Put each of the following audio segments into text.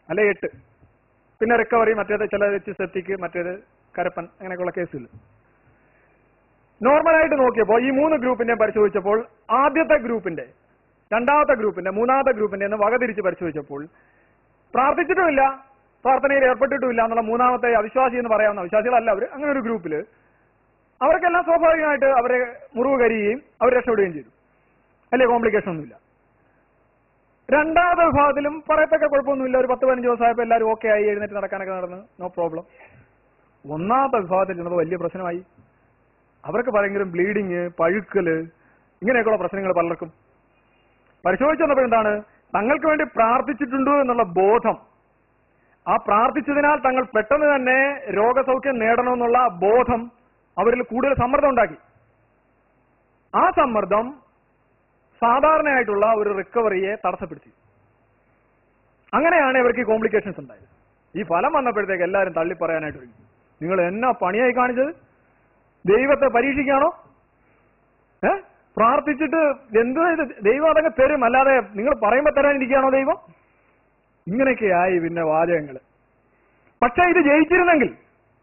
അല്ലെ എട്ട് പിന്നെ റിക്കവറി മറ്റേത് ചില സെപ്റ്റിക്ക് മറ്റേത് കരപ്പൻ അങ്ങനെയൊക്കെയുള്ള കേസുകൾ നോർമലായിട്ട് നോക്കിയപ്പോൾ ഈ മൂന്ന് ഗ്രൂപ്പിനെ പരിശോധിച്ചപ്പോൾ ആദ്യത്തെ ഗ്രൂപ്പിന്റെ രണ്ടാമത്തെ ഗ്രൂപ്പിന്റെ മൂന്നാമത്തെ ഗ്രൂപ്പിന്റെ എന്ന് വകതിരിച്ച് പരിശോധിച്ചപ്പോൾ പ്രാർത്ഥിച്ചിട്ടുമില്ല പ്രാർത്ഥനയിൽ ഏർപ്പെട്ടിട്ടുമില്ല എന്നുള്ള മൂന്നാമത്തെ അവിശ്വാസി എന്ന് പറയാവുന്ന വിശ്വാസികളല്ല അവർ അങ്ങനെ ഒരു ഗ്രൂപ്പിൽ അവർക്കെല്ലാം സ്വാഭാവികമായിട്ട് അവരെ മുറിവ് കരിയുകയും അവർ രക്ഷപ്പെടുകയും ചെയ്തു അല്ലേ കോംപ്ലിക്കേഷൻ ഒന്നുമില്ല രണ്ടാമത്തെ വിഭാഗത്തിലും പറയത്തക്ക കുഴപ്പമൊന്നുമില്ല ഒരു പത്ത് പതിനഞ്ച് ദിവസമായപ്പോൾ എല്ലാവരും ഓക്കെ ആയി എഴുന്നേറ്റ് നടക്കാനൊക്കെ നടന്ന് നോ പ്രോബ്ലം ഒന്നാമത്തെ വിഭാഗത്തിൽ ചെന്നപ്പോൾ വലിയ പ്രശ്നമായി അവർക്ക് ഭയങ്കര ബ്ലീഡിങ് പഴുക്കല് ഇങ്ങനെയൊക്കെയുള്ള പ്രശ്നങ്ങൾ പലർക്കും പരിശോധിച്ചു വന്നപ്പോൾ എന്താണ് തങ്ങൾക്ക് വേണ്ടി പ്രാർത്ഥിച്ചിട്ടുണ്ടോ എന്നുള്ള ബോധം ആ പ്രാർത്ഥിച്ചതിനാൽ തങ്ങൾ പെട്ടെന്ന് തന്നെ രോഗസൗഖ്യം നേടണമെന്നുള്ള ബോധം അവരിൽ കൂടുതൽ സമ്മർദ്ദം ഉണ്ടാക്കി ആ സമ്മർദ്ദം സാധാരണയായിട്ടുള്ള ഒരു റിക്കവറിയെ തടസ്സപ്പെടുത്തി അങ്ങനെയാണ് ഇവർക്ക് ഈ കോംപ്ലിക്കേഷൻസ് ഉണ്ടായത് ഈ ഫലം വന്നപ്പോഴത്തേക്ക് എല്ലാവരും തള്ളി പറയാനായിട്ട് ഒരുങ്ങി നിങ്ങൾ എന്നാ പണിയായി കാണിച്ചത് ദൈവത്തെ പരീക്ഷിക്കാണോ ഏ പ്രാർത്ഥിച്ചിട്ട് എന്ത് ഇത് ദൈവം അതങ്ങ് തരും അല്ലാതെ നിങ്ങൾ പറയുമ്പോ തരാനിരിക്കുകയാണോ ദൈവം ഇങ്ങനെയൊക്കെയായി പിന്നെ വാചകങ്ങൾ പക്ഷെ ഇത് ജയിച്ചിരുന്നെങ്കിൽ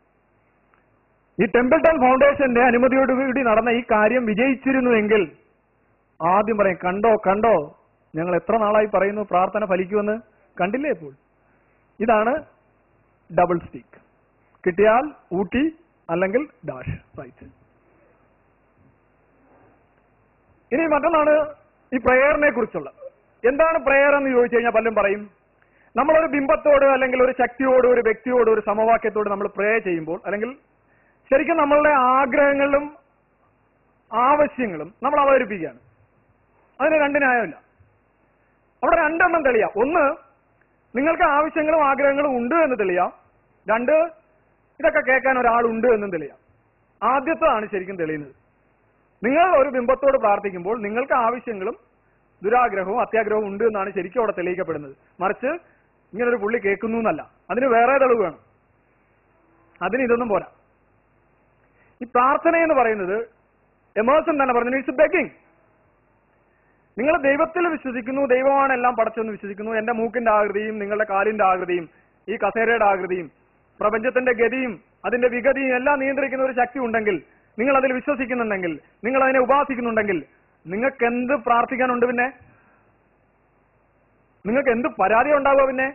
ഈ ടെമ്പിൾട്ടൺ ഫൗണ്ടേഷന്റെ അനുമതിയോടുകൂടി നടന്ന ഈ കാര്യം വിജയിച്ചിരുന്നുവെങ്കിൽ ആദ്യം പറയും കണ്ടോ കണ്ടോ ഞങ്ങൾ എത്ര നാളായി പറയുന്നു പ്രാർത്ഥന ഫലിക്കുമെന്ന് കണ്ടില്ലേ ഇപ്പോൾ ഇതാണ് ഡബിൾ സ്പീക്ക് കിട്ടിയാൽ ഊട്ടി അല്ലെങ്കിൽ ഡാഷ് റൈറ്റ് ഇനി മറ്റൊന്നാണ് ഈ പ്രേയറിനെ കുറിച്ചുള്ള എന്താണ് പ്രേയർ എന്ന് ചോദിച്ചു കഴിഞ്ഞാൽ പലരും പറയും നമ്മളൊരു ബിംബത്തോട് അല്ലെങ്കിൽ ഒരു ശക്തിയോട് ഒരു വ്യക്തിയോട് ഒരു സമവാക്യത്തോട് നമ്മൾ പ്രേ ചെയ്യുമ്പോൾ അല്ലെങ്കിൽ ശരിക്കും നമ്മളുടെ ആഗ്രഹങ്ങളും ആവശ്യങ്ങളും നമ്മൾ അവതരിപ്പിക്കുകയാണ് അതിന് രണ്ട് ന്യായമില്ല അവിടെ രണ്ടെണ്ണം തെളിയാം ഒന്ന് നിങ്ങൾക്ക് ആവശ്യങ്ങളും ആഗ്രഹങ്ങളും ഉണ്ട് എന്ന് തെളിയാം രണ്ട് ഇതൊക്കെ കേൾക്കാൻ ഒരാളുണ്ട് എന്നും തെളിയാം ആദ്യത്തതാണ് ശരിക്കും തെളിയുന്നത് നിങ്ങൾ ഒരു ബിംബത്തോട് പ്രാർത്ഥിക്കുമ്പോൾ നിങ്ങൾക്ക് ആവശ്യങ്ങളും ദുരാഗ്രഹവും അത്യാഗ്രഹവും ഉണ്ട് എന്നാണ് ശരിക്കും അവിടെ തെളിയിക്കപ്പെടുന്നത് മറിച്ച് ഇങ്ങനെ ഒരു പുള്ളി കേൾക്കുന്നു എന്നല്ല അതിന് വേറെ തെളിവ് വേണം അതിന് ഇതൊന്നും പോരാ ഈ പ്രാർത്ഥന എന്ന് പറയുന്നത് എമേഴ്സൺ തന്നെ പറഞ്ഞു ഇറ്റ്സ് ബെഗിങ് നിങ്ങൾ ദൈവത്തിൽ വിശ്വസിക്കുന്നു ദൈവമാണ് എല്ലാം പടച്ചെന്ന് വിശ്വസിക്കുന്നു എന്റെ മൂക്കിന്റെ ആകൃതിയും നിങ്ങളുടെ കാലിന്റെ ആകൃതിയും ഈ കസേരയുടെ ആകൃതിയും പ്രപഞ്ചത്തിന്റെ ഗതിയും അതിന്റെ വിഗതിയും എല്ലാം നിയന്ത്രിക്കുന്ന ഒരു ശക്തി ഉണ്ടെങ്കിൽ നിങ്ങൾ അതിൽ വിശ്വസിക്കുന്നുണ്ടെങ്കിൽ നിങ്ങൾ അതിനെ ഉപാസിക്കുന്നുണ്ടെങ്കിൽ നിങ്ങൾക്ക് എന്ത് പ്രാർത്ഥിക്കാനുണ്ട് പിന്നെ നിങ്ങൾക്ക് എന്ത് പരാതി ഉണ്ടാവുക പിന്നെ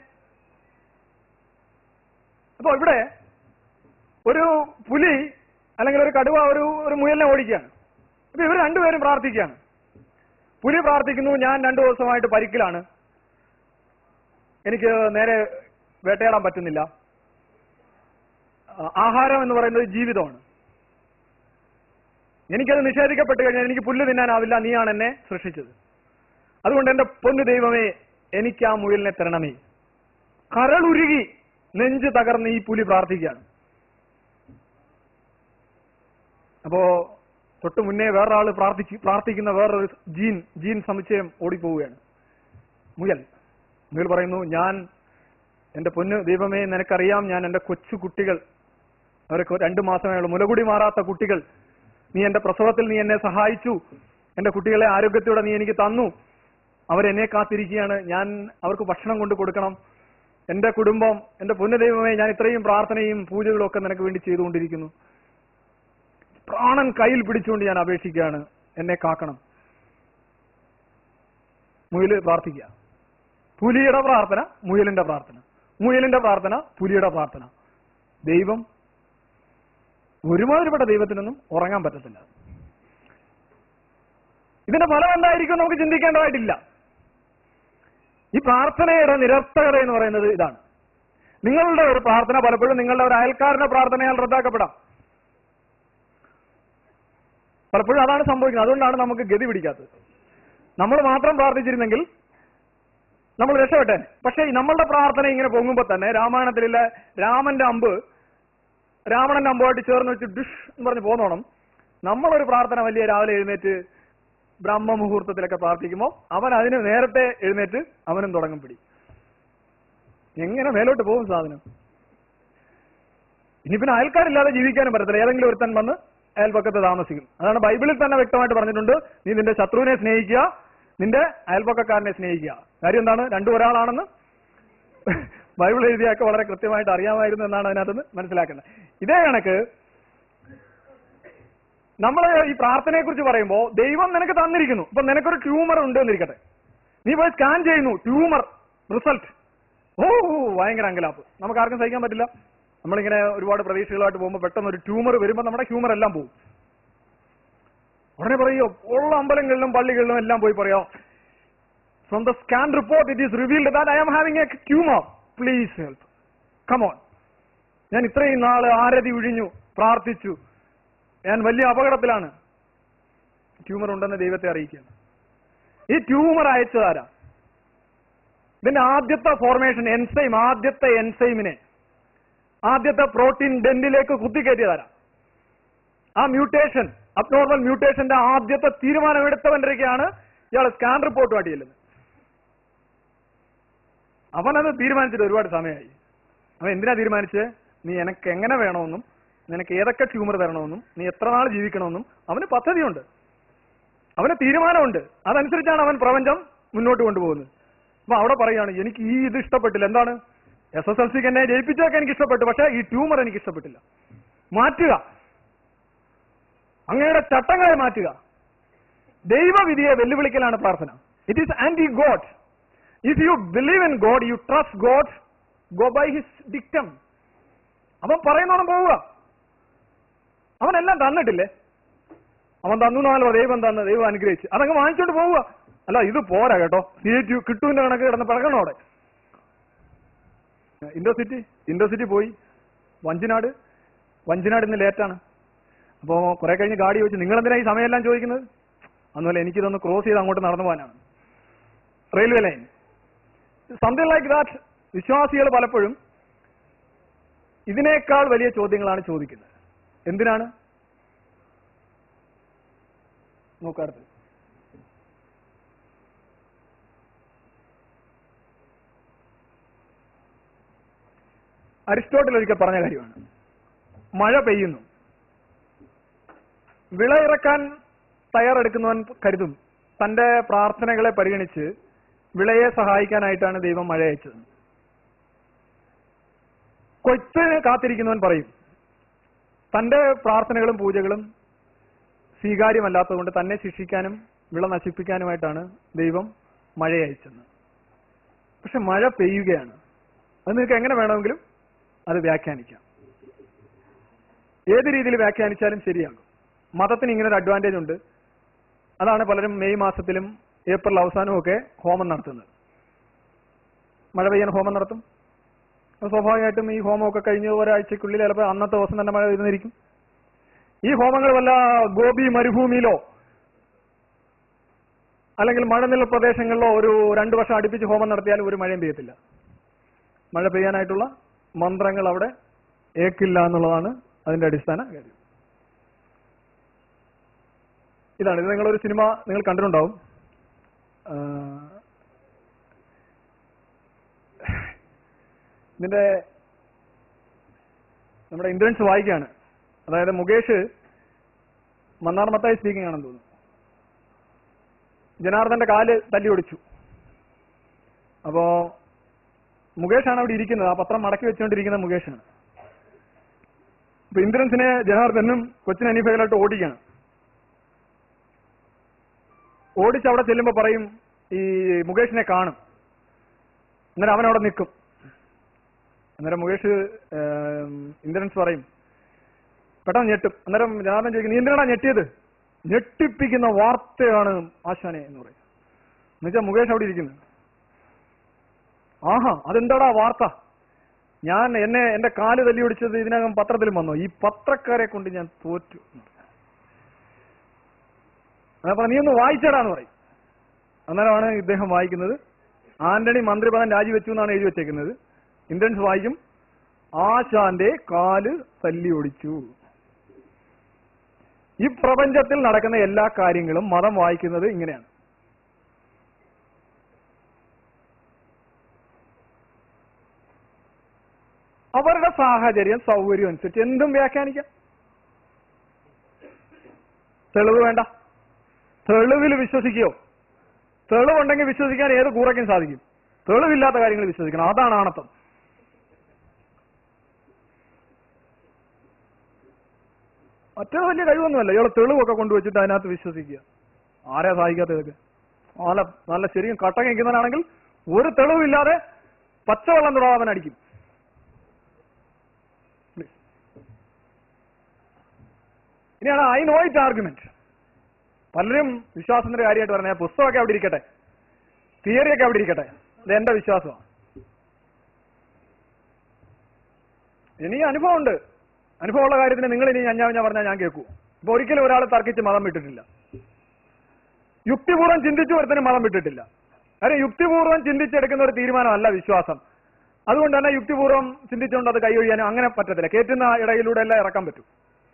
അപ്പൊ ഇവിടെ ഒരു പുലി അല്ലെങ്കിൽ ഒരു കടുവ ഒരു ഒരു മുയലിനെ ഓടിക്കുകയാണ് അപ്പൊ ഇവർ രണ്ടുപേരും പ്രാർത്ഥിക്കുകയാണ് പുലി പ്രാർത്ഥിക്കുന്നു ഞാൻ രണ്ടു ദിവസമായിട്ട് പരിക്കിലാണ് എനിക്ക് നേരെ വേട്ടയാടാൻ പറ്റുന്നില്ല ആ, ആഹാരം എന്ന് പറയുന്നത് ജീവിതമാണ് എനിക്കത് നിഷേധിക്കപ്പെട്ട് കഴിഞ്ഞാൽ എനിക്ക് പുല്ല് തിന്നാനാവില്ല നീയാണ് എന്നെ സൃഷ്ടിച്ചത് അതുകൊണ്ട് എന്റെ പൊന്നു ദൈവമേ എനിക്ക് ആ മുയലിനെ തരണമേ കരളുരുകി നെഞ്ച് തകർന്ന് ഈ പുലി പ്രാർത്ഥിക്കുകയാണ് അപ്പോ തൊട്ട് മുന്നേ വേറൊരാള് പ്രാർത്ഥിക്ക് പ്രാർത്ഥിക്കുന്ന വേറൊരു ജീൻ ജീൻ സമുച്ചയം ഓടിപ്പോവുകയാണ് മുയൽ മുയൽ പറയുന്നു ഞാൻ എന്റെ പൊന്നു ദൈവമേ നിനക്കറിയാം ഞാൻ എന്റെ കൊച്ചു കുട്ടികൾ അവരൊക്കെ രണ്ടു മാസമേ ഉള്ളൂ മുലകുടി മാറാത്ത കുട്ടികൾ നീ എന്റെ പ്രസവത്തിൽ നീ എന്നെ സഹായിച്ചു എന്റെ കുട്ടികളെ ആരോഗ്യത്തോടെ നീ എനിക്ക് തന്നു അവരെന്നെ കാത്തിരിക്കുകയാണ് ഞാൻ അവർക്ക് ഭക്ഷണം കൊണ്ട് കൊടുക്കണം എന്റെ കുടുംബം എന്റെ പൊന്നു ദൈവമേ ഞാൻ ഇത്രയും പ്രാർത്ഥനയും പൂജകളും ഒക്കെ നിനക്ക് വേണ്ടി ചെയ്തുകൊണ്ടിരിക്കുന്നു പ്രാണൻ കയ്യിൽ പിടിച്ചുകൊണ്ട് ഞാൻ അപേക്ഷിക്കുകയാണ് എന്നെ കാക്കണം മുയല് പ്രാർത്ഥിക്കുക പുലിയുടെ പ്രാർത്ഥന മുയലിന്റെ പ്രാർത്ഥന മുയലിന്റെ പ്രാർത്ഥന പുലിയുടെ പ്രാർത്ഥന ദൈവം ഒരുമാതിരിപ്പെട്ട ദൈവത്തിനൊന്നും ഉറങ്ങാൻ പറ്റത്തില്ല ഇതിന്റെ ഫലം എന്തായിരിക്കും നമുക്ക് ചിന്തിക്കേണ്ടതായിട്ടില്ല ഈ പ്രാർത്ഥനയുടെ നിരർത്ഥകത എന്ന് പറയുന്നത് ഇതാണ് നിങ്ങളുടെ ഒരു പ്രാർത്ഥന പലപ്പോഴും നിങ്ങളുടെ ഒരു അയൽക്കാരന്റെ പ്രാർത്ഥനയാൽ റദ്ദാക്കപ്പെടാം പലപ്പോഴും അതാണ് സംഭവിക്കുന്നത് അതുകൊണ്ടാണ് നമുക്ക് ഗതി പിടിക്കാത്തത് നമ്മൾ മാത്രം പ്രാർത്ഥിച്ചിരുന്നെങ്കിൽ നമ്മൾ രക്ഷപ്പെട്ടെ പക്ഷേ ഈ നമ്മളുടെ പ്രാർത്ഥന ഇങ്ങനെ പൊങ്ങുമ്പോ തന്നെ രാമായണത്തിലുള്ള രാമന്റെ അമ്പ് രാവണന്റെ അമ്പുമായിട്ട് ചേർന്ന് വെച്ച് ഡിഷ് എന്ന് പറഞ്ഞ് പോന്നോണം നമ്മളൊരു പ്രാർത്ഥന വലിയ രാവിലെ എഴുന്നേറ്റ് ബ്രഹ്മ മുഹൂർത്തത്തിലൊക്കെ പ്രാർത്ഥിക്കുമ്പോൾ അവൻ അതിന് നേരത്തെ എഴുന്നേറ്റ് അവനും തുടങ്ങും പിടി എങ്ങനെ മേലോട്ട് പോകും സാധനം ഇനി പിന്നെ അയൽക്കാരില്ലാതെ ജീവിക്കാനും പറ്റത്തില്ല ഏതെങ്കിലും ഒരുത്തൻ വന്ന് അയൽപക്കത്ത് താമസിക്കും അതാണ് ബൈബിളിൽ തന്നെ വ്യക്തമായിട്ട് പറഞ്ഞിട്ടുണ്ട് നീ നിന്റെ ശത്രുവിനെ സ്നേഹിക്കുക നിന്റെ അയൽപക്കക്കാരനെ സ്നേഹിക്കുക കാര്യം എന്താണ് രണ്ടും ഒരാളാണെന്ന് ബൈബിൾ എഴുതിയൊക്കെ വളരെ കൃത്യമായിട്ട് അറിയാമായിരുന്നു എന്നാണ് അതിനകത്ത് മനസ്സിലാക്കേണ്ടത് ഇതേ കണക്ക് നമ്മൾ ഈ പ്രാർത്ഥനയെ കുറിച്ച് പറയുമ്പോൾ ദൈവം നിനക്ക് തന്നിരിക്കുന്നു ഇപ്പൊ നിനക്കൊരു ട്യൂമർ ഉണ്ട് എന്നിരിക്കട്ടെ നീ പോയി സ്കാൻ ചെയ്യുന്നു ട്യൂമർ റിസൾട്ട് ഓ ഭയങ്കര അങ്കലാപ്പ് നമുക്ക് ആർക്കും സഹിക്കാൻ പറ്റില്ല നമ്മളിങ്ങനെ ഒരുപാട് പ്രതീക്ഷകളായിട്ട് പോകുമ്പോൾ പെട്ടെന്ന് ഒരു ട്യൂമർ വരുമ്പോൾ നമ്മുടെ ഹ്യൂമർ എല്ലാം പോകും ഉടനെ പറയോ ഉള്ള അമ്പലങ്ങളിലും പള്ളികളിലും എല്ലാം പോയി പറയോ from the scan report it is revealed that I am having a tumour please help come on ഞാൻ ഇത്രയും നാള് ആരതി ഒഴിഞ്ഞു പ്രാർത്ഥിച്ചു ഞാൻ വലിയ അപകടത്തിലാണ് ട്യൂമർ ഉണ്ടെന്ന് ദൈവത്തെ അറിയിക്കുകയാണ് ഈ ട്യൂമർ അയച്ചതാരാ ഇതിന്റെ ആദ്യത്തെ ഫോർമേഷൻ എൻസൈം ആദ്യത്തെ എൻസൈമിനെ ആദ്യത്തെ പ്രോട്ടീൻ ഡെന്റിലേക്ക് കുത്തിക്കയറ്റിയതാരാ ആ മ്യൂട്ടേഷൻ അബ്നോർമൽ മ്യൂട്ടേഷന്റെ ആദ്യത്തെ തീരുമാനമെടുത്തവൻ്റെയൊക്കെയാണ് ഇയാൾ സ്കാൻ റിപ്പോർട്ടുമായിട്ട് ചെല്ലുന്നത് അവനത് തീരുമാനിച്ചിട്ട് ഒരുപാട് സമയമായി അവൻ എന്തിനാ തീരുമാനിച്ചത് നീ എനക്ക് എങ്ങനെ വേണമെന്നും നിനക്ക് ഏതൊക്കെ ട്യൂമർ തരണമെന്നും നീ എത്ര നാൾ ജീവിക്കണമെന്നും അവന് പദ്ധതിയുണ്ട് അവന് തീരുമാനമുണ്ട് അതനുസരിച്ചാണ് അവൻ പ്രപഞ്ചം മുന്നോട്ട് കൊണ്ടുപോകുന്നത് അപ്പൊ അവിടെ പറയാണ് എനിക്ക് ഈ ഇത് ഇഷ്ടപ്പെട്ടില്ല എന്താണ് എസ് എസ് എൽ സിക്ക് എന്നെ ജയിപ്പിച്ചതൊക്കെ എനിക്ക് ഇഷ്ടപ്പെട്ടു പക്ഷേ ഈ ട്യൂമർ എനിക്ക് ഇഷ്ടപ്പെട്ടില്ല മാറ്റുക അങ്ങയുടെ ചട്ടങ്ങളെ മാറ്റുക ദൈവവിധിയെ വെല്ലുവിളിക്കലാണ് പ്രാർത്ഥന it is anti God if you believe in God you trust God go by his dictum അവൻ പറയുന്നോണം പോവുക അവനെല്ലാം തന്നിട്ടില്ലേ അവൻ തന്നു നാലോ ദൈവം തന്ന് ദൈവം അനുഗ്രഹിച്ച് അതങ്ങ് വാങ്ങിച്ചോണ്ട് പോവുക അല്ല ഇത് പോരാ കേട്ടോ സീറ്റ് കിട്ടുവിന്റെ കണക്ക് കിടന്ന് പിറകണം അവിടെ ഇൻഡോ സിറ്റി ഇൻഡോ സിറ്റി പോയി വഞ്ചിനാട് വഞ്ചിനാട് ഇന്ന് ലേറ്റാണ് അപ്പോ കുറെ കഴിഞ്ഞ് ഗാഡി ചോദിച്ചു നിങ്ങൾ എന്തിനാ ഈ സമയമെല്ലാം ചോദിക്കുന്നത് അന്നുമല്ല എനിക്കിതൊന്ന് ക്രോസ് ചെയ്ത് അങ്ങോട്ട് നടന്നു പോകാനാണ് railway line something like that വിശ്വാസികൾ പലപ്പോഴും ഇതിനേക്കാൾ വലിയ ചോദ്യങ്ങളാണ് ചോദിക്കുന്നത് എന്തിനാണ് നോക്കാറുണ്ട് അരിസ്റ്റോട്ടിൽ ഒരിക്കൽ പറഞ്ഞ കാര്യമാണ് മഴ പെയ്യുന്നു വിള ഇറക്കാൻ തയ്യാറെടുക്കുന്നവൻ കരുതും തന്റെ പ്രാർത്ഥനകളെ പരിഗണിച്ച് വിളയെ സഹായിക്കാനായിട്ടാണ് ദൈവം മഴ അയച്ചത് കൊയ്ത്തിന് കാത്തിരിക്കുന്നവൻ പറയും തന്റെ പ്രാർത്ഥനകളും പൂജകളും സ്വീകാര്യമല്ലാത്തതുകൊണ്ട് തന്നെ ശിക്ഷിക്കാനും വിള നശിപ്പിക്കാനുമായിട്ടാണ് ദൈവം മഴ അയച്ചത് പക്ഷെ മഴ പെയ്യുകയാണ് അത് നിങ്ങൾക്ക് എങ്ങനെ വേണമെങ്കിലും അത് വ്യാഖ്യാനിക്കാം ഏത് രീതിയിൽ വ്യാഖ്യാനിച്ചാലും ശരിയാകും മതത്തിന് ഇങ്ങനെ ഒരു അഡ്വാൻറ്റേജ് ഉണ്ട് അതാണ് പലരും മെയ് മാസത്തിലും ഏപ്രിൽ അവസാനവും ഒക്കെ ഹോമം നടത്തുന്നത് മഴ പെയ്യാൻ ഹോമം നടത്തും അപ്പോൾ സ്വാഭാവികമായിട്ടും ഈ ഹോമമൊക്കെ കഴിഞ്ഞ് ഒരാഴ്ചക്കുള്ളിൽ ചിലപ്പോൾ അന്നത്തെ ദിവസം തന്നെ മഴ പെയ്യുന്നിരിക്കും ഈ ഹോമങ്ങൾ വല്ല ഗോപി മരുഭൂമിയിലോ അല്ലെങ്കിൽ മഴനില പ്രദേശങ്ങളിലോ ഒരു രണ്ടു വർഷം അടുപ്പിച്ച് ഹോമം നടത്തിയാലും ഒരു മഴയും പെയ്യത്തില്ല മഴ പെയ്യാനായിട്ടുള്ള മന്ത്രങ്ങൾ അവിടെ ഏക്കില്ല എന്നുള്ളതാണ് അതിന്റെ അടിസ്ഥാന കാര്യം ഇതാണ് ഇത് നിങ്ങളൊരു സിനിമ നിങ്ങൾ കണ്ടിട്ടുണ്ടാവും ആ, ഇതിന്റെ നമ്മുടെ ഇൻഷുറൻസ് വായിക്കുകയാണ് അതായത് മുകേഷ് മന്നാർ മത്തായി സ്പീക്കിംഗ് ആണെന്ന് തോന്നുന്നു ജനാർദ്ദന്റെ കാല് തല്ലി ഒടിച്ചു അപ്പോ മുകേഷാണ് അവിടെ ഇരിക്കുന്നത് ആ പത്രം മടക്കി വെച്ചുകൊണ്ടിരിക്കുന്ന മുകേഷാണ് അപ്പൊ ഇന്ദ്രൻസിനെ ജനാർദ്ദനും കൊച്ചിൻ അനീഫയിലോട്ട് ഓടിക്കുകയാണ് ഓടിച്ച് അവിടെ ചെല്ലുമ്പോ പറയും ഈ മുകേഷിനെ കാണും അന്നേരം അവൻ അവിടെ നിൽക്കും അന്നേരം മുകേഷ് ഏം, ഇന്ദ്രൻസ് പറയും പെട്ടെന്ന് ഞെട്ടും അന്നേരം ജനാർദ്ദൻ ചോദിക്കും നീ എന്തിനാണ് ഞെട്ടിയത് ഞെട്ടിപ്പിക്കുന്ന വാർത്തയാണ് ആശാനെ എന്ന് പറയും എന്നുവെച്ചാൽ മുകേഷ് അവിടെ ഇരിക്കുന്നു ആഹാ അതെന്താടാ വാർത്ത ഞാൻ എന്നെ എന്റെ കാല് തല്ലി ഒടിച്ചത് ഇതിനകം പത്രത്തിലും വന്നു ഈ പത്രക്കാരെ കൊണ്ട് ഞാൻ തോറ്റു അപ്പൊ നീ ഒന്ന് വായിച്ചടാന്ന് പറയും അന്നേരമാണ് ഇദ്ദേഹം വായിക്കുന്നത് ആന്റണി മന്ത്രിപദം രാജിവെച്ചു എന്നാണ് എഴുതി വെച്ചേക്കുന്നത് ഇന്ദ്രൻസ് വായിക്കും ആശാന്റെ കാല് തല്ലി ഒടിച്ചു ഈ പ്രപഞ്ചത്തിൽ നടക്കുന്ന എല്ലാ കാര്യങ്ങളും മതം വായിക്കുന്നത് ഇങ്ങനെയാണ് അവരുടെ സാഹചര്യം സൗകര്യം അനുസരിച്ച് എന്തും വ്യാഖ്യാനിക്കാം തെളിവ് വേണ്ട തെളിവിൽ വിശ്വസിക്കുകയോ തെളിവുണ്ടെങ്കിൽ വിശ്വസിക്കാൻ ഏത് കൂറയ്ക്കും സാധിക്കും തെളിവില്ലാത്ത കാര്യങ്ങൾ വിശ്വസിക്കണം അതാണ് ആണത്തം മറ്റേ വലിയ കഴിവൊന്നുമല്ല ഇയാളെ തെളിവൊക്കെ കൊണ്ടുവച്ചിട്ട് അതിനകത്ത് വിശ്വസിക്കുക ആരാ സഹായിക്കാത്ത ഇതൊക്കെ നല്ല നല്ല ശരിക്കും കട്ട കഴിക്കുന്നവനാണെങ്കിൽ ഒരു തെളിവില്ലാതെ പച്ചവെള്ളം തൊടാതെ അവൻ അടിക്കും Please. ഇനിയാണ് ഐ നോ ഇറ്റ് ആർഗ്യുമെന്റ് പലരും വിശ്വാസത്തിന്റെ കാര്യമായിട്ട് പറഞ്ഞ പുസ്തകമൊക്കെ അവിടെ ഇരിക്കട്ടെ തിയറിയൊക്കെ അവിടെ ഇരിക്കട്ടെ ഇത് എന്റെ വിശ്വാസമാണ് എനിക്ക് അനുഭവമുണ്ട് അനുഭവമുള്ള കാര്യത്തിന് നിങ്ങൾ ഇനി അഞ്ഞാ ഞാൻ പറഞ്ഞാൽ ഞാൻ കേൾക്കൂ ഇപ്പൊ ഒരിക്കലും ഒരാൾ തർക്കിച്ച് മതം വിട്ടിട്ടില്ല യുക്തിപൂർവ്വം ചിന്തിച്ചു ഒരുത്തനും മതം വിട്ടിട്ടില്ല കാര്യം യുക്തിപൂർവ്വം ചിന്തിച്ചെടുക്കുന്ന ഒരു തീരുമാനമല്ല വിശ്വാസം അതുകൊണ്ട് തന്നെ യുക്തിപൂർവ്വം ചിന്തിച്ചുകൊണ്ട് അത് കൈയൊഴിയാനും അങ്ങനെ പറ്റത്തില്ല കേറ്റുന്ന ഇടയിലൂടെ എല്ലാം ഇറക്കാൻ പറ്റും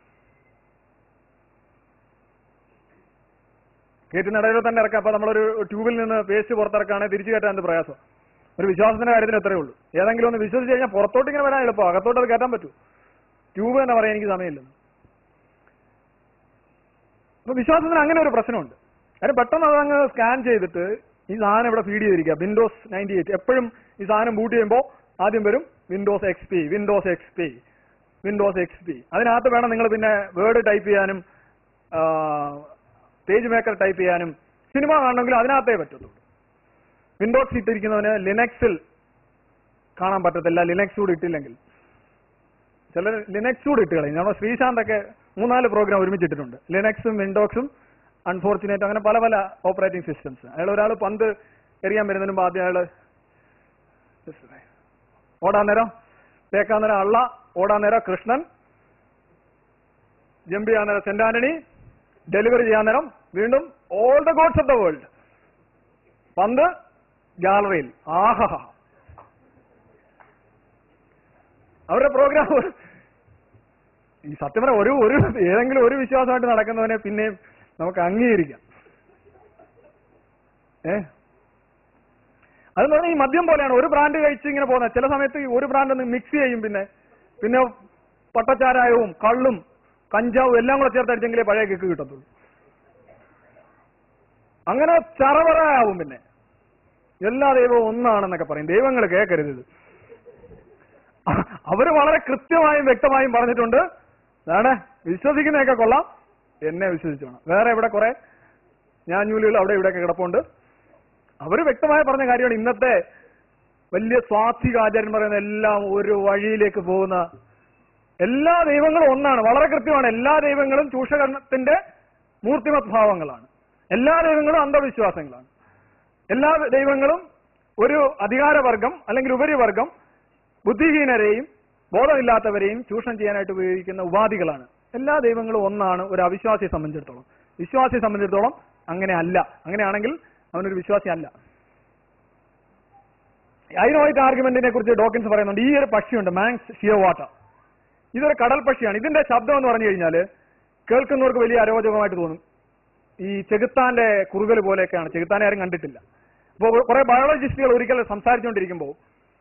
കേറ്റുന്ന ഇടയിൽ തന്നെ ഇറക്കാം അപ്പൊ നമ്മളൊരു ട്യൂബിൽ നിന്ന് വേസ്റ്റ് പുറത്തിറക്കുകയാണെങ്കിൽ തിരിച്ചു കയറ്റാൻ എന്ത് പ്രയാസം ഒരു വിശ്വാസത്തിന്റെ കാര്യത്തിൽ എത്രയേ ഉള്ളൂ ഏതെങ്കിലും ഒന്ന് വിശ്വസിച്ച് കഴിഞ്ഞാൽ പുറത്തോട്ട് ഇങ്ങനെ വരാൻ എളുപ്പം അകത്തോട്ട് അത് കയറ്റാൻ പറ്റൂ ട്യൂബ് തന്നെ പറയാൻ എനിക്ക് സമയമില്ല അപ്പൊ വിശ്വാസത്തിന് അങ്ങനെ ഒരു പ്രശ്നമുണ്ട് കാര്യം പെട്ടെന്ന് അതങ്ങ് സ്കാൻ ചെയ്തിട്ട് ഈ സാധനം ഇവിടെ ഫീഡ് ചെയ്തിരിക്കുക വിൻഡോസ് നയൻറ്റി എയ്റ്റ് എപ്പോഴും ഈ സാധനം ബൂട്ട് ചെയ്യുമ്പോൾ ആദ്യം വരും Windows X P Windows X P Windows X P അതിനകത്ത് വേണം നിങ്ങൾ പിന്നെ വേർഡ് ടൈപ്പ് ചെയ്യാനും പേജ് മേക്കർ ടൈപ്പ് ചെയ്യാനും സിനിമ കാണണമെങ്കിൽ അതിനകത്തേ പറ്റത്തുള്ളൂ വിൻഡോസ് ഇട്ടിരിക്കുന്നവന് ലിനക്സിൽ കാണാൻ പറ്റത്തില്ല ലിനക്സ് കൂടി ഇട്ടില്ലെങ്കിൽ ചിലർ ലിനക്സ് കൂടി ഇട്ട് കളയും നമ്മുടെ ശ്രീശാന്തൊക്കെ മൂന്നാല് പ്രോഗ്രാം ഒരുമിച്ചിട്ടിട്ടുണ്ട് ലിനക്സും വിൻഡോക്സും അൺഫോർച്ചുനേറ്റ് അങ്ങനെ പല പല ഓപ്പറേറ്റിംഗ് സിസ്റ്റംസ് അയാൾ ഒരാൾ പന്ത് എറിയാൻ വരുന്നതിന് മുമ്പ് ആദ്യം അയാൾ ഓടാൻ നേരം തേക്കാൻ നേരം അള്ള ഓടാൻ നേരം കൃഷ്ണൻ ജമ്പ് ചെയ്യാൻ നേരം സെന്റ് ആന്റണി ഡെലിവറി ചെയ്യാൻ നേരം വീണ്ടും all the gods of the world പന്ത് ഗാലറിയിൽ ആഹ അവരുടെ പ്രോഗ്രാം ഈ സത്യം പറഞ്ഞ ഒരു ഒരു ഏതെങ്കിലും ഒരു വിശ്വാസമായിട്ട് നടക്കുന്നവനെ പിന്നെയും നമുക്ക് അംഗീകരിക്കാം ഏ അതെന്ന് പറഞ്ഞാൽ ഈ മദ്യം പോലെയാണ് ഒരു ബ്രാൻഡ് കഴിച്ച് ഇങ്ങനെ പോകുന്നത് ചില സമയത്ത് ഈ ഒരു ബ്രാൻഡ് ഒന്ന് മിക്സ് ചെയ്യും പിന്നെ പിന്നെ പട്ടച്ചാരായവും കള്ളും കഞ്ചാവും എല്ലാം കൂടെ ചേർത്ത് അടിച്ചെങ്കിലേ പഴയ കിക്ക് കിട്ടത്തുള്ളൂ അങ്ങനെ ചറവറയാവും പിന്നെ എല്ലാ ദൈവവും ഒന്നാണെന്നൊക്കെ പറയും ദൈവങ്ങൾ കേൾക്കരുത് ഇത് അവര് വളരെ കൃത്യമായും വ്യക്തമായും പറഞ്ഞിട്ടുണ്ട് അതാണ് വിശ്വസിക്കുന്നതൊക്കെ കൊള്ളാം എന്നെ വിശ്വസിച്ചോണം വേറെ ഇവിടെ കുറെ ഞാൻ ജൂലികൾ അവിടെ ഇവിടെയൊക്കെ കിടപ്പുണ്ട് അവര് വ്യക്തമായി പറഞ്ഞ കാര്യമാണ് ഇന്നത്തെ വലിയ സ്വാത്വിക ആചാര്യൻ പറയുന്ന എല്ലാം ഒരു വഴിയിലേക്ക് പോകുന്ന എല്ലാ ദൈവങ്ങളും ഒന്നാണ് വളരെ കൃത്യമാണ് എല്ലാ ദൈവങ്ങളും ചൂഷകരണത്തിന്റെ മൂർത്തിമത് ഭാവങ്ങളാണ് എല്ലാ ദൈവങ്ങളും അന്ധവിശ്വാസങ്ങളാണ് എല്ലാ ദൈവങ്ങളും ഒരു അധികാരവർഗം അല്ലെങ്കിൽ ഉപരിവർഗം ബുദ്ധിഹീനരെയും ബോധമില്ലാത്തവരെയും ചൂഷണം ചെയ്യാനായിട്ട് ഉപയോഗിക്കുന്ന ഉപാധികളാണ് എല്ലാ ദൈവങ്ങളും ഒന്നാണ് ഒരു അവിശ്വാസിയെ സംബന്ധിച്ചിടത്തോളം വിശ്വാസിയെ സംബന്ധിച്ചിടത്തോളം അങ്ങനെ അല്ല അങ്ങനെയാണെങ്കിൽ അവനൊരു വിശ്വാസി അല്ല ഐനോയിറ്റ് ആർഗ്യുമെന്റിനെ കുറിച്ച് ഡോക്കിൻസ് പറയുന്നുണ്ട് ഈ ഒരു പക്ഷിയുണ്ട് മാങ്സ് ഷിയോ വാട്ടർ ഇതൊരു കടൽ പക്ഷിയാണ് ഇതിന്റെ ശബ്ദം എന്ന് പറഞ്ഞു കഴിഞ്ഞാൽ കേൾക്കുന്നവർക്ക് വലിയ അരോചകമായിട്ട് തോന്നും ഈ ചെകുത്താന്റെ കുറുകൽ പോലെയൊക്കെയാണ് ചെകുത്താനെ ആരും കണ്ടിട്ടില്ല അപ്പോൾ കുറെ ബയോളജിസ്റ്റുകൾ ഒരിക്കൽ സംസാരിച്ചുകൊണ്ടിരിക്കുമ്പോൾ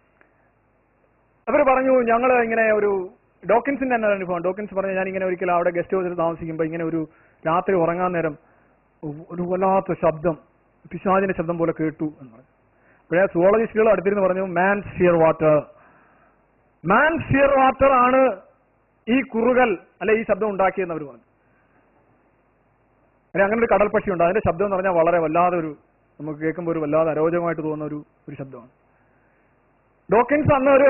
അവർ പറഞ്ഞു ഞങ്ങൾ ഇങ്ങനെ ഒരു ഡോക്കിൻസിന്റെ തന്നെ അനുഭവം ഡോക്കിൻസ് പറഞ്ഞു ഞാൻ ഇങ്ങനെ ഒരിക്കൽ അവിടെ ഗസ്റ്റ് ഹൗസിൽ താമസിക്കുമ്പോൾ ഇങ്ങനെ ഒരു രാത്രി ഉറങ്ങാൻ നേരം ഒരു വല്ലാത്ത ശബ്ദം പിശാചിന്റെ ശബ്ദം പോലെ കേട്ടു എന്ന് പറഞ്ഞു അപ്പോഴേ സുവോളജിസ്റ്റുകൾ അടുത്തിരുന്ന് പറഞ്ഞു man fear water man fear water ആണ് ഈ കുറുകൽ അല്ലെ ഈ ശബ്ദം ഉണ്ടാക്കിയെന്ന് അവർ പറഞ്ഞു അല്ലെ അങ്ങനെ ഒരു കടൽ പക്ഷിയുണ്ട് അതിന്റെ ശബ്ദം എന്ന് പറഞ്ഞാൽ വളരെ വല്ലാതെ ഒരു നമുക്ക് കേൾക്കുമ്പോൾ ഒരു വല്ലാതെ അരോചകമായിട്ട് തോന്നുന്ന ഒരു ഒരു ശബ്ദമാണ് ഡോക്കിൻസ് അന്ന് ഒരു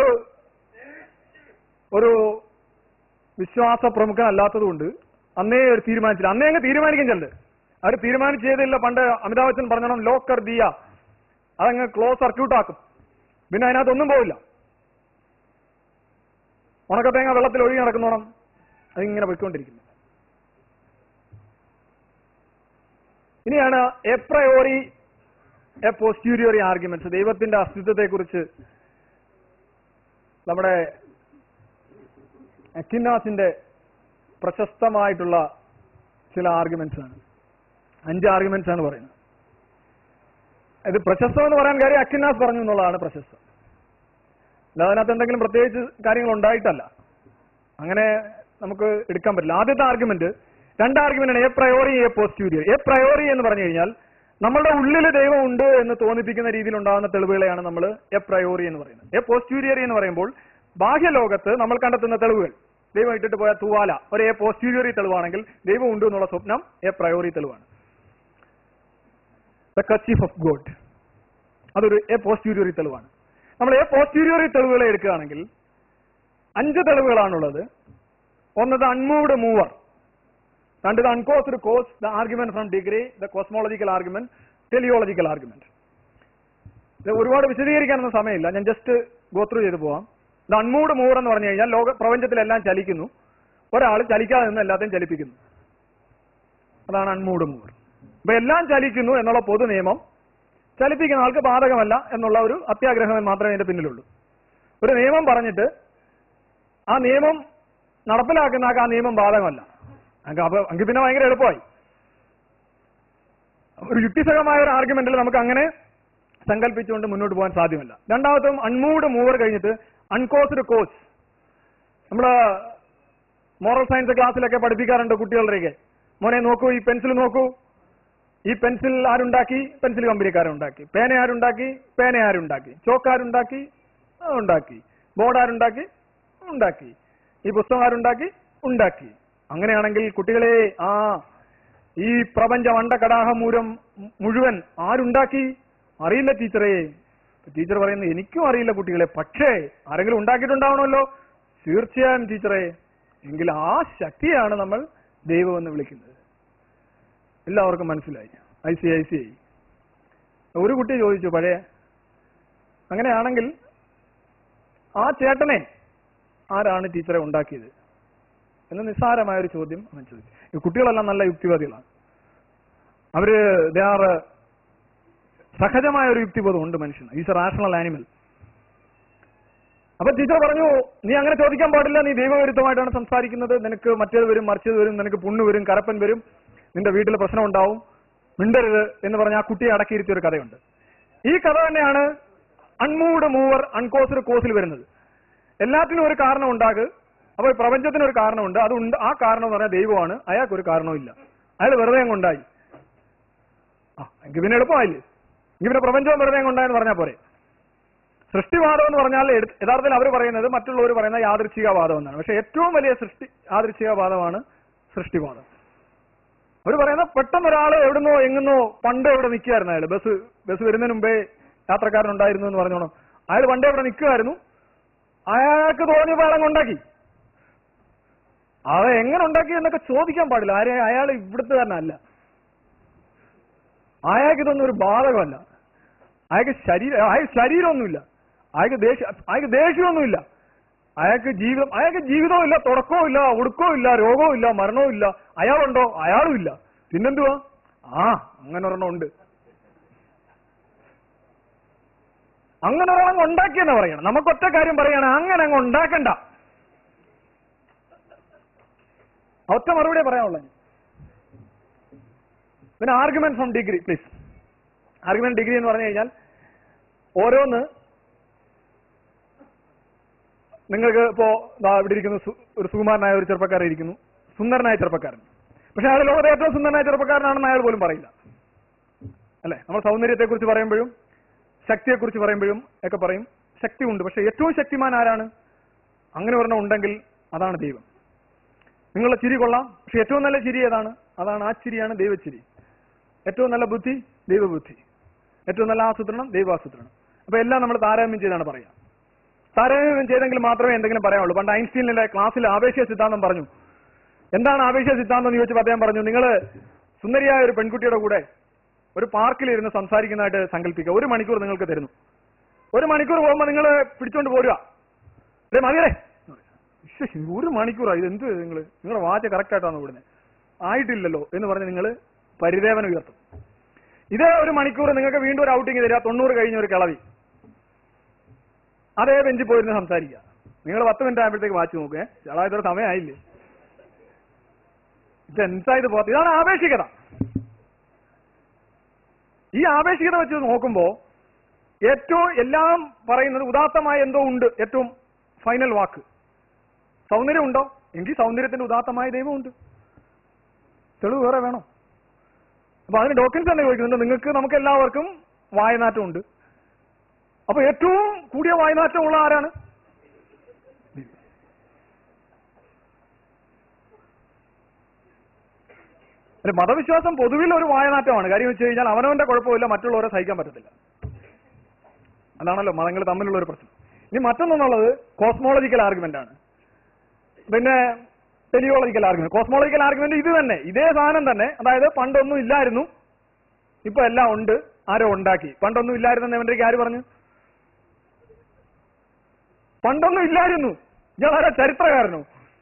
ഒരു വിശ്വാസ പ്രമുഖനല്ലാത്തതുകൊണ്ട് അന്നേ ഒരു തീരുമാനിച്ചില്ല അന്നേ അങ്ങ് തീരുമാനിക്കും ചെല്ല് അവർ തീരുമാനിച്ച് ചെയ്തില്ല പണ്ട് അമിതാഭ് ബച്ചൻ പറഞ്ഞോണം ലോക്കർ ദിയ അതങ്ങ് ക്ലോസ് സർക്യൂട്ട് ആക്കും പിന്നെ അതിനകത്തൊന്നും പോവില്ല ഉണക്കത്തേങ്ങ വെള്ളത്തിൽ ഒഴുകി നടക്കുന്നോണം അതിങ്ങനെ പോയിക്കൊണ്ടിരിക്കുന്നു ഇനിയാണ് എപ്രയോറി എ പോസ്റ്റ്യൂരിയറി ആർഗ്യുമെന്റ്സ് ദൈവത്തിന്റെ അസ്തിത്വത്തെക്കുറിച്ച് നമ്മുടെ അക്കിന്നാസിന്റെ പ്രശസ്തമായിട്ടുള്ള ചില ആർഗ്യുമെന്റ്സ് ആണ് അഞ്ച് ആർഗ്യുമെന്റ്സ് ആണ് പറയുന്നത് ഇത് പ്രശസ്തം എന്ന് പറയാൻ കാര്യം അക്കിന്നാസ് പറഞ്ഞു എന്നുള്ളതാണ് പ്രശസ്തം അല്ലാതെ അതിനകത്ത് എന്തെങ്കിലും പ്രത്യേകിച്ച് കാര്യങ്ങൾ ഉണ്ടായിട്ടല്ല അങ്ങനെ നമുക്ക് എടുക്കാൻ പറ്റില്ല ആദ്യത്തെ ആർഗ്യുമെന്റ് രണ്ട് ആർഗ്യുമെന്റ് ആണ് a priori a posteriori a priori എന്ന് പറഞ്ഞു കഴിഞ്ഞാൽ നമ്മളുടെ ഉള്ളിൽ ദൈവം ഉണ്ട് എന്ന് തോന്നിപ്പിക്കുന്ന രീതിയിൽ ഉണ്ടാകുന്ന തെളിവുകളെയാണ് നമ്മൾ എ പ്രയോറി എന്ന് പറയുന്നത് എ പോസ്റ്റ്യൂരിയറി എന്ന് പറയുമ്പോൾ ബാഹ്യലോകത്ത് നമ്മൾ കണ്ടെത്തുന്ന തെളിവുകൾ ദൈവം ഇട്ടിട്ട് പോയ തൂവാല ഒരു എ പോസ്റ്റീരിയറി തെളിവാണെങ്കിൽ ദൈവം ഉണ്ട് എന്നുള്ള സ്വപ്നം എ പ്രയോറി തെളിവാണ് ദ കച്ചീഫ് ഓഫ് ഗോഡ് അതൊരു എ പോസ്റ്റീരിയറി തെളിവാണ് നമ്മൾ എ പോസ്റ്റീരിയറി തെളിവുകളെ എടുക്കുകയാണെങ്കിൽ അഞ്ച് തെളിവുകളാണുള്ളത് ഒന്ന് ദ അൺമൂവ്ഡ് മൂവർ രണ്ട് the uncaused cause the argument from degree the cosmological argument teleological argument ഇത് ഒരുപാട് വിശദീകരിക്കാനൊന്നും സമയമില്ല ഞാൻ ജസ്റ്റ് ഗോത്രൂ ചെയ്ത് പോവാം ദ അൺമൂവ്ഡ് മൂവർ എന്ന് പറഞ്ഞു കഴിഞ്ഞാൽ ലോക പ്രപഞ്ചത്തിലെല്ലാം ചലിക്കുന്നു ഒരാൾ ചലിക്കാതെ നിന്ന് എല്ലാத்தைയും ചലിപ്പിക്കുന്നു അതാണ് അൺമൂവ്ഡ് മൂവർ അപ്പൊ എല്ലാം ചലിക്കുന്നു എന്നുള്ള പൊതു നിയമം ചലിപ്പിക്കുന്ന ആൾക്ക് ബാധകമല്ല എന്നുള്ള ഒരു അത്യാഗ്രഹം മാത്രമേ ഇതിന്റെ പിന്നിലുള്ളൂ ഒരു നിയമം പറഞ്ഞിട്ട് ആ നിയമം നടപ്പിലാക്കുന്ന ആൾക്ക് ആ നിയമം ബാധകമല്ല അങ്ങ് അപ്പൊ എങ്കിൽ പിന്നെ ഭയങ്കര എളുപ്പമായി ഒരു യുക്തിസഹമായ ഒരു ആർഗ്യുമെന്റിൽ നമുക്ക് അങ്ങനെ സങ്കല്പിച്ചുകൊണ്ട് മുന്നോട്ട് പോകാൻ സാധ്യമല്ല രണ്ടാമത്തും അൺമൂവ്ഡ് മൂവർ കഴിഞ്ഞിട്ട് അൺകോസ്ഡ് കോസ് നമ്മുടെ മോറൽ സയൻസ് ക്ലാസ്സിലൊക്കെ പഠിപ്പിക്കാറുണ്ട് കുട്ടികളുടെയൊക്കെ മോനെ നോക്കൂ ഈ പെൻസിൽ നോക്കൂ ഈ പെൻസിൽ ആരുണ്ടാക്കി പെൻസിൽ കമ്പനിക്കാരുണ്ടാക്കി പേന ആരുണ്ടാക്കി പേന ആരുണ്ടാക്കി ചോക്ക് ആരുണ്ടാക്കി ആ, ഉണ്ടാക്കി ബോർഡ് ആരുണ്ടാക്കി ഉണ്ടാക്കി ഈ പുസ്തകം ആരുണ്ടാക്കി ഉണ്ടാക്കി അങ്ങനെയാണെങ്കിൽ കുട്ടികളെ ആ ഈ പ്രപഞ്ച അണ്ടകടാഹം മൂലം മുഴുവൻ ആരുണ്ടാക്കി അറിയില്ല ടീച്ചറെ ടീച്ചർ പറയുന്നത് എനിക്കും അറിയില്ല കുട്ടികളെ പക്ഷേ ആരെങ്കിലും ഉണ്ടാക്കിയിട്ടുണ്ടാവണമല്ലോ തീർച്ചയായും ടീച്ചറെ എങ്കിൽ ആ ശക്തിയാണ് നമ്മൾ ദൈവം എന്ന് വിളിക്കുന്നത് എല്ലാവർക്കും മനസ്സിലായി I C I C I ഒരു കുട്ടി ചോദിച്ചു പഴയ അങ്ങനെയാണെങ്കിൽ ആ ചേട്ടനെ ആരാണ് ടീച്ചറെ ഉണ്ടാക്കിയത് എന്ന് നിസ്സാരമായ ഒരു ചോദ്യം അവൻ ചോദിച്ചു ഈ കുട്ടികളെല്ലാം നല്ല യുക്തിവാദികളാണ് അവര് ദേ ആർ സഹജമായ ഒരു യുക്തിബോധം ഉണ്ട് മനുഷ്യന് ഈസ് എ റാഷണൽ ആനിമൽ അപ്പൊ ടീച്ചർ പറഞ്ഞു നീ അങ്ങനെ ചോദിക്കാൻ പാടില്ല നീ ദൈവവിരുദ്ധമായിട്ടാണ് സംസാരിക്കുന്നത് നിനക്ക് മറ്റേത് വരും മറിച്ചത് വരും നിനക്ക് പുണ്ണ് വരും കരപ്പൻ വരും നിന്റെ വീട്ടിൽ പ്രശ്നം ഉണ്ടാവും മിണ്ടരുത് എന്ന് പറഞ്ഞ ആ കുട്ടിയെ അടക്കിയിരുത്തിയ ഒരു കഥയുണ്ട് ഈ കഥ തന്നെയാണ് അൺമൂവ്ഡ് മൂവർ അൺകോസ്ഡ് കോസിൽ വരുന്നത് എല്ലാത്തിനും ഒരു കാരണം ഉണ്ടാകും അപ്പൊ ഈ പ്രപഞ്ചത്തിന് ഒരു കാരണമുണ്ട് അത് ഉണ്ട് ആ കാരണം എന്ന് പറഞ്ഞാൽ ദൈവമാണ് അയാൾക്ക് ഒരു കാരണവും ഇല്ല അയാൾ വെറുതെ അങ്ങ് ഉണ്ടായി ആ എങ്കിൽ പിന്നെ എളുപ്പമായില്ലേ എങ്കിൽ പിന്നെ പ്രപഞ്ചവും വെറുതെ അങ്ങ് ഉണ്ടായെന്ന് പറഞ്ഞാൽ പോരെ സൃഷ്ടിവാദം എന്ന് പറഞ്ഞാൽ എടു- യഥാർത്ഥത്തിൽ അവർ പറയുന്നത് മറ്റുള്ളവർ പറയുന്ന യാദൃച്ഛികവാദം എന്നാണ് പക്ഷെ ഏറ്റവും വലിയ സൃഷ്ടി യാദൃച്ഛികവാദമാണ് സൃഷ്ടിവാദം അവർ പറയുന്ന പെട്ടെന്ന് ഒരാൾ എവിടുന്നോ എങ്ങുന്നോ പണ്ട് എവിടെ നിൽക്കുകയായിരുന്നു അയാൾ ബസ് ബസ് വരുന്നതിന് മുമ്പേ യാത്രക്കാരൻ ഉണ്ടായിരുന്നു എന്ന് പറഞ്ഞോണം അയാൾ പണ്ട് എവിടെ നിൽക്കുമായിരുന്നു അയാൾക്ക് തോന്നിയപ്പോൾ അയാളെ ഉണ്ടാക്കി അത് എങ്ങനെ ഉണ്ടാക്കി എന്നൊക്കെ ചോദിക്കാൻ പാടില്ല ആരെ അയാൾ ഇവിടുത്തെ തന്നെ അല്ല അയാൾക്ക് ഇതൊന്നും ഒരു ബാധകമല്ല അയാൾക്ക് ശരീരം അയാൾക്ക് ശരീരമൊന്നുമില്ല അയാൾക്ക് ദേഷ്യം അയാൾക്ക് ദേഷ്യമൊന്നുമില്ല അയാൾക്ക് ജീവിതം അയാൾക്ക് ജീവിതവും ഇല്ല തുടക്കവും ഇല്ല ഒടുക്കവും ഇല്ല രോഗവും ഇല്ല മരണവും ഇല്ല അയാളുണ്ടോ അയാളും ഇല്ല പിന്നെന്തുവാ ആ അങ്ങനെ ഒരെണ്ണം ഉണ്ട് അങ്ങനെ ഒരെണ്ണം ഉണ്ടാക്കിയെന്ന് പറയണം നമുക്ക് ഒറ്റ കാര്യം പറയണം അങ്ങനെ അങ്ങ് ഉണ്ടാക്കണ്ട ഒറ്റ മറുപടിയെ പറയാനുള്ളത് പിന്നെ argument from degree please argument degree എന്ന് പറഞ്ഞു കഴിഞ്ഞാൽ ഓരോന്ന് നിങ്ങൾക്ക് ഇപ്പോ ദാ ഇവിടെ ഇരിക്കുന്ന സു- ഒരു സുകുമാരനായ ഒരു ചെറുപ്പക്കാരൻ ഇരിക്കുന്നു സുന്ദരനായ ചെറുപ്പക്കാരൻ പക്ഷെ അയാൾ ലോകത്തെ ഏറ്റവും സുന്ദരനായ ചെറുപ്പക്കാരനാണെന്ന് അയാൾ പോലും പറയില്ല അല്ലെ നമ്മൾ സൗന്ദര്യത്തെക്കുറിച്ച് പറയുമ്പോഴും ശക്തിയെക്കുറിച്ച് പറയുമ്പോഴും ഒക്കെ പറയും ശക്തി ഉണ്ട് പക്ഷെ ഏറ്റവും ശക്തിമാൻ ആരാണ് അങ്ങനെ ഒരെണ്ണം ഉണ്ടെങ്കിൽ അതാണ് ദൈവം നിങ്ങളുടെ ചിരി കൊള്ളാം പക്ഷെ ഏറ്റവും നല്ല ചിരി ഏതാണ് അതാണ് ആ ചിരിയാണ് ദൈവച്ചിരി ഏറ്റവും നല്ല ബുദ്ധി ദൈവബുദ്ധി ഏറ്റവും നല്ല ആസൂത്രണം ദൈവാസൂത്രണം അപ്പൊ എല്ലാം നമ്മൾ താരതമ്യം ചെയ്താണ് പറയാം താരതമ്യം ചെയ്തെങ്കിൽ മാത്രമേ എന്തെങ്കിലും പറയാനുള്ളൂ പണ്ട് ഐൻസ്റ്റീനിലെ ക്ലാസ്സിൽ ആവേശ സിദ്ധാന്തം പറഞ്ഞു എന്താണ് ആവേശ സിദ്ധാന്തം എന്ന് ചോദിച്ചപ്പോൾ അദ്ദേഹം പറഞ്ഞു നിങ്ങൾ സുന്ദരിയായ ഒരു പെൺകുട്ടിയുടെ കൂടെ ഒരു പാർക്കിൽ ഇരുന്ന് സംസാരിക്കുന്നതായിട്ട് സങ്കല്പിക്കുക ഒരു മണിക്കൂർ നിങ്ങൾക്ക് തരുന്നു ഒരു മണിക്കൂർ പോകുമ്പോൾ നിങ്ങൾ പിടിച്ചോണ്ട് പോരുക അതെ മതിയല്ലേ ശ്ശെ, ഒരു മണിക്കൂറാണ് ഇത് എന്ത് നിങ്ങൾ നിങ്ങളുടെ വാച്ച് കറക്റ്റ് ആയിട്ടാണ് വിടുന്നത് ആയിട്ടില്ലല്ലോ എന്ന് പറഞ്ഞ് നിങ്ങൾ പരിദേവന ഉയർത്തും ഇതേ ഒരു മണിക്കൂർ നിങ്ങൾക്ക് വീണ്ടും ഒരു ഔട്ടിങ് തരിക തൊണ്ണൂറ് കഴിഞ്ഞ ഒരു കിളവി അതേ ബെഞ്ചിൽ പോയിരുന്ന് സംസാരിക്കുക നിങ്ങൾ പത്ത് മിനിറ്റ് ആകുമ്പോഴത്തേക്ക് വാച്ച് നോക്കേ ചേട്ടാ ഇതൊരു സമയമായില്ലേ ഇത് എന്താ ഇത് പോകത്ത് ഇതാണ് ആവേശികത ഈ ആവേശികത വെച്ച് നോക്കുമ്പോ ഏറ്റവും എല്ലാം പറയുന്നത് ഉദാത്തമായ എന്തോ ഉണ്ട് ഏറ്റവും ഫൈനൽ വാക്ക് സൗന്ദര്യം ഉണ്ടോ എങ്കിൽ സൗന്ദര്യത്തിന്റെ ഉദാത്തമായ ദൈവമുണ്ട് തെളിവ് വേറെ വേണോ അപ്പൊ അതിന് ഡോക്ടൻസ് തന്നെ ചോദിക്കുന്നുണ്ട് നിങ്ങൾക്ക് നമുക്ക് എല്ലാവർക്കും വായനാറ്റം ഉണ്ട് അപ്പൊ ഏറ്റവും കൂടിയ വായനാറ്റം ഉള്ള ആരാണ് ഒരു മതവിശ്വാസം പൊതുവിൽ ഒരു വായനാറ്റമാണ് കാര്യം വെച്ച് കഴിഞ്ഞാൽ അവനവന്റെ കുഴപ്പമില്ല മറ്റുള്ളവരെ സഹിക്കാൻ പറ്റത്തില്ല അതാണല്ലോ മതങ്ങൾ തമ്മിലുള്ള ഒരു പ്രശ്നം ഇനി മറ്റൊന്നെന്നുള്ളത് കോസ്മോളജിക്കൽ ആർഗ്യുമെന്റ് ആണ് പിന്നെ ടെലിയോളജിക്കൽ ആർഗ്യുമെന്റ് കോസ്മോളജിക്കൽ ആർഗ്യുമെന്റ് ഇത് തന്നെ ഇതേ സാധനം തന്നെ അതായത് പണ്ടൊന്നും ഇല്ലായിരുന്നു ഇപ്പൊ എല്ലാം ഉണ്ട് ആരോ ഉണ്ടാക്കി പണ്ടൊന്നും ഇല്ലായിരുന്നു എവന്റെ ആര് പറഞ്ഞു പണ്ടൊന്നും ഇല്ലായിരുന്നു ഞാൻ ആരാ ചരിത്രകാരനോ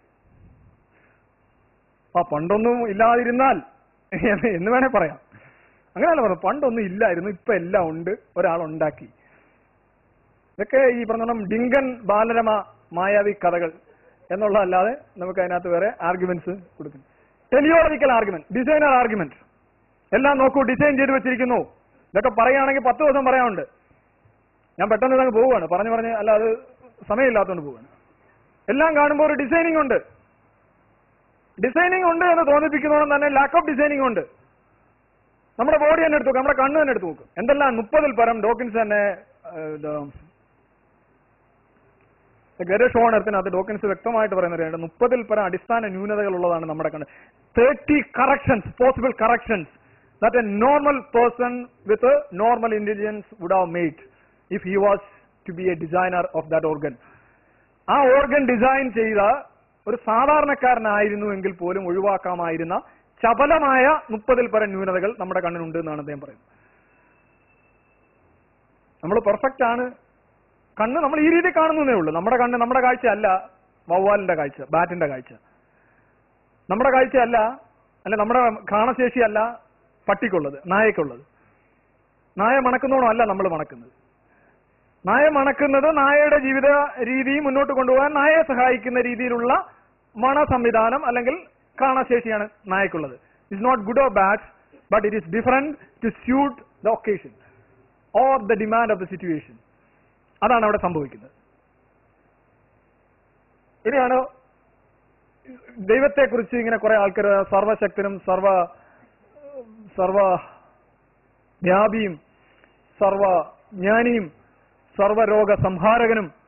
ആ പണ്ടൊന്നും ഇല്ലാതിരുന്നാൽ എന്ന് എന്ന് വേണേ പറയാം അങ്ങനെയല്ല പറഞ്ഞു പണ്ടൊന്നും ഇല്ലായിരുന്നു ഇപ്പൊ എല്ലാം ഉണ്ട് ഒരാൾ ഉണ്ടാക്കി ഇതൊക്കെ ഈ പറഞ്ഞ ഡിങ്കൻ ബാലരമ മായാവി കഥകൾ എന്നുള്ളതല്ലാതെ നമുക്ക് അതിനകത്ത് വേറെ ആർഗ്യുമെന്റ്സ് കൊടുക്കുന്നു ടെലിയോളജിക്കൽ ആർഗ്യുമെന്റ് ഡിസൈനർ ആർഗ്യുമെന്റ് എല്ലാം നോക്കൂ ഡിസൈൻ ചെയ്ത് വെച്ചിരിക്കുന്നു ഇതൊക്കെ പറയുകയാണെങ്കിൽ പത്ത് ദിവസം പറയാനുണ്ട് ഞാൻ പെട്ടെന്ന് ഇതങ്ങ് പോവുകയാണ് പറഞ്ഞു പറഞ്ഞ് അല്ല അത് സമയമില്ലാത്തതുകൊണ്ട് പോവുകയാണ് എല്ലാം കാണുമ്പോൾ ഒരു ഡിസൈനിങ് ഉണ്ട് ഡിസൈനിങ് ഉണ്ട് എന്ന് തോന്നിപ്പിക്കുന്നതോളം തന്നെ ലാക്ക് ഓഫ് ഡിസൈനിങ് ഉണ്ട് നമ്മുടെ ബോഡി തന്നെ എടുത്തു നോക്കും നമ്മുടെ കണ്ണ് തന്നെ എടുത്തു നോക്കും എന്തെല്ലാം മുപ്പതിൽ പരം ഡോക്കിൻസ് തന്നെ ഗരഷോണത്തിനകത്ത് ഡോക്കിൻസ് വ്യക്തമായിട്ട് പറയുന്നത് മുപ്പതിൽ പരം അടിസ്ഥാന ന്യൂനതകൾ ഉള്ളതാണ് നമ്മുടെ കണ്ണ് thirty corrections possible corrections that a normal person with normal intelligence would have made if he was to be a designer of that organ ആ ഓർഗൻ ഡിസൈൻ ചെയ്ത ഒരു സാധാരണക്കാരനായിരുന്നു എങ്കിൽ പോലും ഒഴിവാക്കാമായിരുന്ന ചപലമായ മുപ്പതിൽ പരം ന്യൂനതകൾ നമ്മുടെ കണ്ണിനുണ്ട് എന്നാണ് അദ്ദേഹം പറയുന്നത് നമ്മൾ പെർഫെക്റ്റ് ആണ് കണ്ണ് നമ്മൾ ഈ രീതി കാണുന്നതേ ഉള്ളൂ നമ്മുടെ കണ്ണ് നമ്മുടെ കാഴ്ച അല്ല വവ്വാലിന്റെ കാഴ്ച ബാറ്റിന്റെ കാഴ്ച നമ്മുടെ കാഴ്ച അല്ല അല്ല നമ്മുടെ കാണശേഷി അല്ല പട്ടിക്കുള്ളത് നായക്കുള്ളത് നായ മണക്കുന്നോണോ അല്ല നമ്മൾ മണക്കുന്നത് നായ മണക്കുന്നത് നായയുടെ ജീവിത രീതി മുന്നോട്ട് കൊണ്ടുപോകാൻ നായയെ സഹായിക്കുന്ന രീതിയിലുള്ള മണ സംവിധാനം അല്ലെങ്കിൽ കാണശേഷിയാണ് നായക്കുള്ളത് it's not good or bad but it is different to suit the occasion or the demand of the situation അതാണ് അവിടെ സംഭവിക്കുന്നത് ഇനിയാണ് ദൈവത്തെക്കുറിച്ച് ഇങ്ങനെ കുറെ ആൾക്കാർ സർവശക്തനും സർവ സർവ വ്യാപിയും സർവ ജ്ഞാനിയും സർവരോഗ സംഹാരകനും